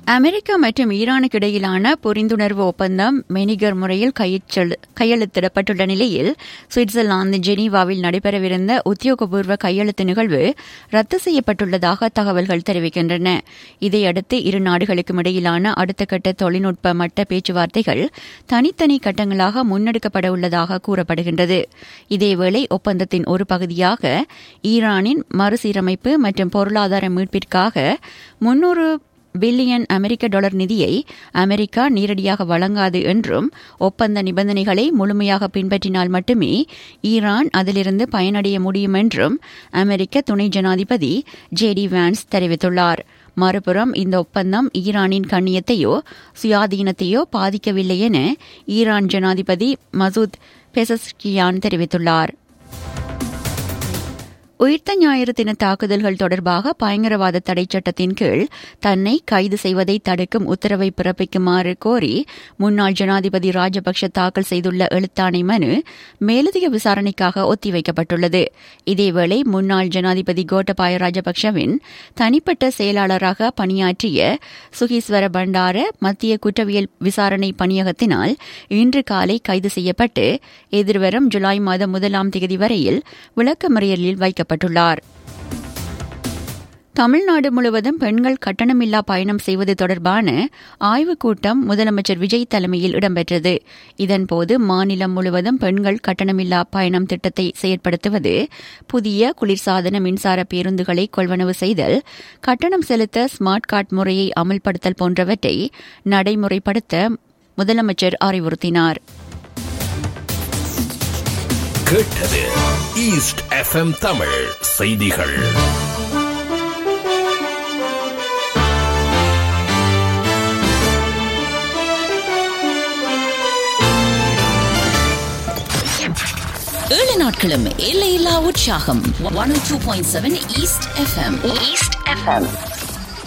America மற்றும் ஈரானுக்கு இடையிலான புரிந்துணர்வு ஒப்பந்தம் மெனிகர் முறையில் கையெழு- கையெழுத்திடப்பட்டுள்ள நிலையில் சுவிட்சர்லாந்து ஜெனீவாவில் நடைபெறவிருந்த உத்தியோகபூர்வ கையெழுத்து நிகழ்வு ரத்து செய்யப்பட்டுள்ளதாக தகவல்கள் தெரிவிக்கின்றன இதையடுத்து இரு நாடுகளுக்கும் இடையிலான அடுத்த கட்ட தொழில்நுட்ப மட்ட பேச்சுவார்த்தைகள் தனித்தனி கட்டங்களாக முன்னெடுக்கப்பட உள்ளதாக கூறப்படுகின்றது இதேவேளை ஒப்பந்தத்தின் ஒரு பகுதியாக ஈரானின் மறுசீரமைப்பு மற்றும் பொருளாதார மீட்பிற்காக முன்னூறு பில்லியன் அமெரிக்க டாலர் நிதியை அமெரிக்கா நேரடியாக வழங்காது என்றும் ஒப்பந்த நிபந்தனைகளை முழுமையாக பின்பற்றினால் மட்டுமே ஈரான் அதிலிருந்து பயனடைய முடியும் என்றும் அமெரிக்க துணை ஜனாதிபதி ஜே டி வான்ஸ் தெரிவித்துள்ளார் மறுபுறம் இந்த ஒப்பந்தம் ஈரானின் கண்ணியத்தையோ சுயாதீனத்தையோ பாதிக்கவில்லை என ஈரான் ஜனாதிபதி மசூத் பெசஸ்கியான் தெரிவித்துள்ளார் உயிர்த்த ஞாயிறு தின தாக்குதல்கள் தொடர்பாக பயங்கரவாத தடை சட்டத்தின் கீழ் தன்னை கைது செய்வதை தடுக்கும் உத்தரவை பிறப்பிக்குமாறு கோரி முன்னாள் ஜனாதிபதி ராஜபக்ஷ தாக்கல் செய்துள்ள எழுத்தாணை மனு மேலதிக விசாரணைக்காக ஒத்திவைக்கப்பட்டுள்ளது இதேவேளை முன்னாள் ஜனாதிபதி கோட்டபாய ராஜபக்ஷவின் தனிப்பட்ட செயலாளராக பணியாற்றிய சுகீஸ்வர பண்டார மத்திய குற்றவியல் விசாரணை பணியகத்தினால் இன்று காலை கைது செய்யப்பட்டு எதிர்வரும் ஜூலை மாதம் முதலாம் தேதி வரையில் விளக்கமறியலில் வைக்கப்பட்டுள்ளார் தமிழ்நாடு முழுவதும் பெண்கள் கட்டணமில்லா பயணம் செய்வது தொடர்பான ஆய்வுக் கூட்டம் முதலமைச்சர் விஜய் தலைமையில் இடம்பெற்றது இதன்போது மாநிலம் முழுவதும் பெண்கள் கட்டணமில்லா பயணம் திட்டத்தை செயற்படுத்துவது புதிய குளிர்சாதன மின்சார பேருந்துகளை கொள்வனவு செய்தல் கட்டணம் செலுத்த ஸ்மார்ட் கார்டு முறையை அமல்படுத்தல் போன்றவற்றை நடைமுறைப்படுத்த முதலமைச்சர் அறிவுறுத்தினார் கேட்டது ஈஸ்ட் எஃப்எம் தமிழ் செய்திகள் ஏழு நாட்களும் எல்லையில்லா உற்சாகம் one two point seven east FM east FM